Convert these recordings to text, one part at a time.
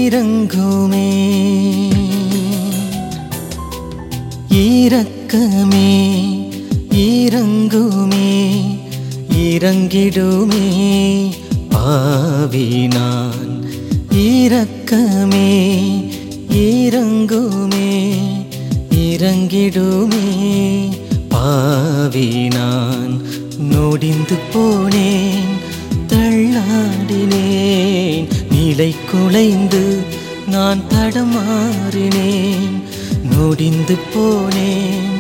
இறங்குமே இரக்கமே இறங்குமே இறங்கிடுமே பாவி நான் இரக்கமே இறங்குமே இறங்கிடுமே பாவி நான் நொடிந்து போனேன் தள்ளாடினேன் நிலை குலைந்து நான் தடமாறினேன் நொடிந்து போனேன்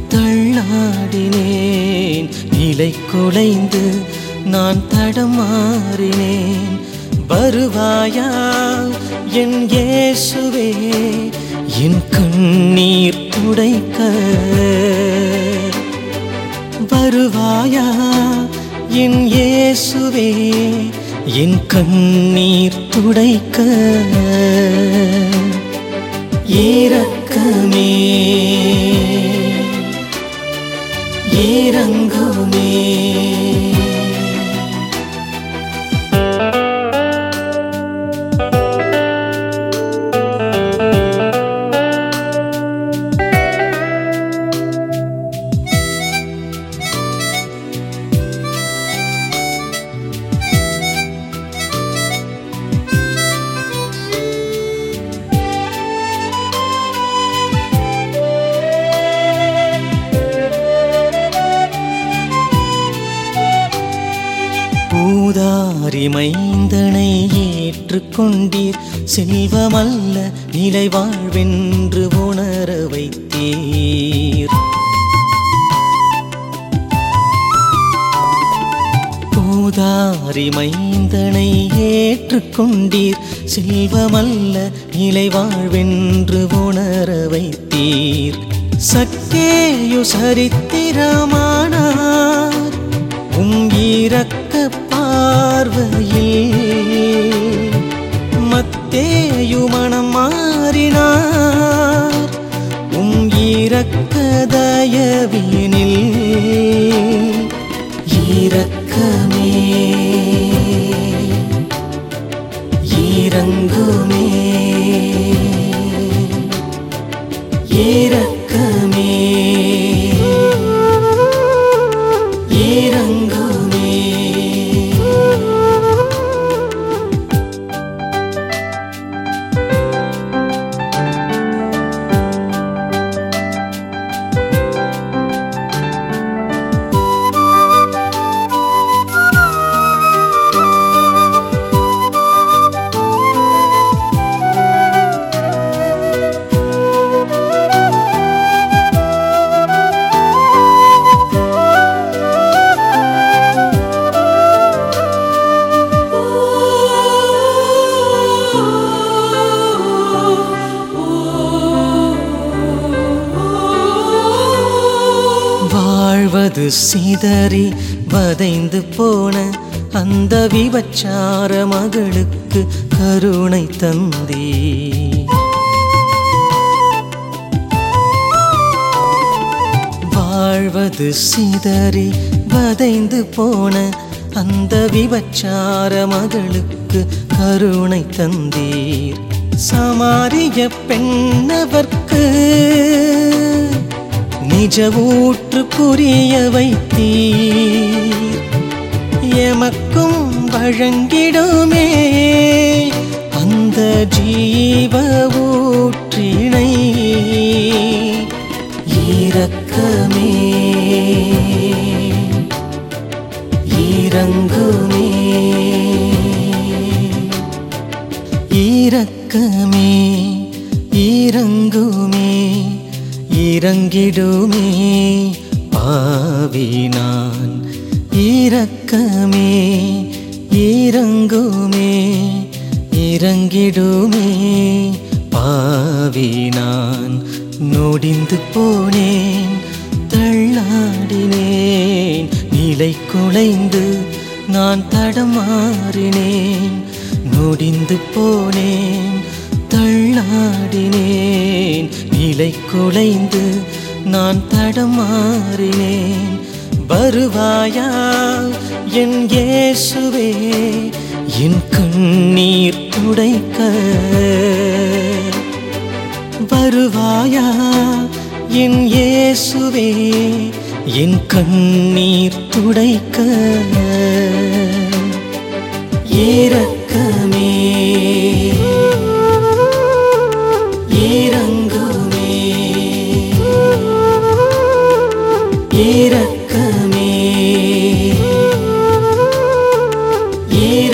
தள்ளாடினேன் நிலை குலைந்து நான் தடமாறினேன் வருவாயா என் இயேசுவே என் கண்ணீர் துடைக்க வருவாயா என் இயேசுவே என் கண்ணீர் துடைக்க இரக்கமே இறங்குமே பூதாரி மைந்தனை ஏற்றுக்கொண்டீர் செல்வமல்ல நிலை வாழ்வென்று உணர வைத்தீர் பூதாரி மைந்தனை ஏற்றுக்கொண்டீர் செல்வமல்ல நிலை வாழ்வென்று உணர வைத்தீர் சக்கேயு சரித்திரமானார் உம் இரக்க பார்வையில் மத்தேயு மனம் மாறினார் உம் இரக்க தயவினில் இரக்கமே இறங்குமே இரக்கமே இறங்குமே வாழ்வது சிதறி வதைந்து போன அந்த விபச்சார மகளுக்கு கருணை தந்தே வாழ்வது சிதறி வதைந்து போன அந்த விபச்சார மகளுக்கு கருணை தந்தீர் சமாரிய பெண்ணவர்க்கு நிஜ ஊற்று புரிய வைத்தீர் எமக்கும் வழங்கிடுமே அந்த ஜீவ ஊற்றினை இரக்கமே இறங்குமே இரக்கமே இறங்குமே இறங்கிடுமே பாவி நான் இரக்கமே இறங்குமே இறங்கிடுமே பாவி நான் நொடிந்து போனேன் தள்ளாடினேன் நிலை குலைந்து நான் தடமாறினேன் நொடிந்து போனேன் தள்ளாடினேன் நிலை குலைந்து நான் தடமாறினேன் வருவாயா என் இயேசுவே என் கண்ணீர் துடைக்க வருவாயா என் இயேசுவே என் கண்ணீர் துடைக்க இரக்கமே இறங்குமே இரக்கமே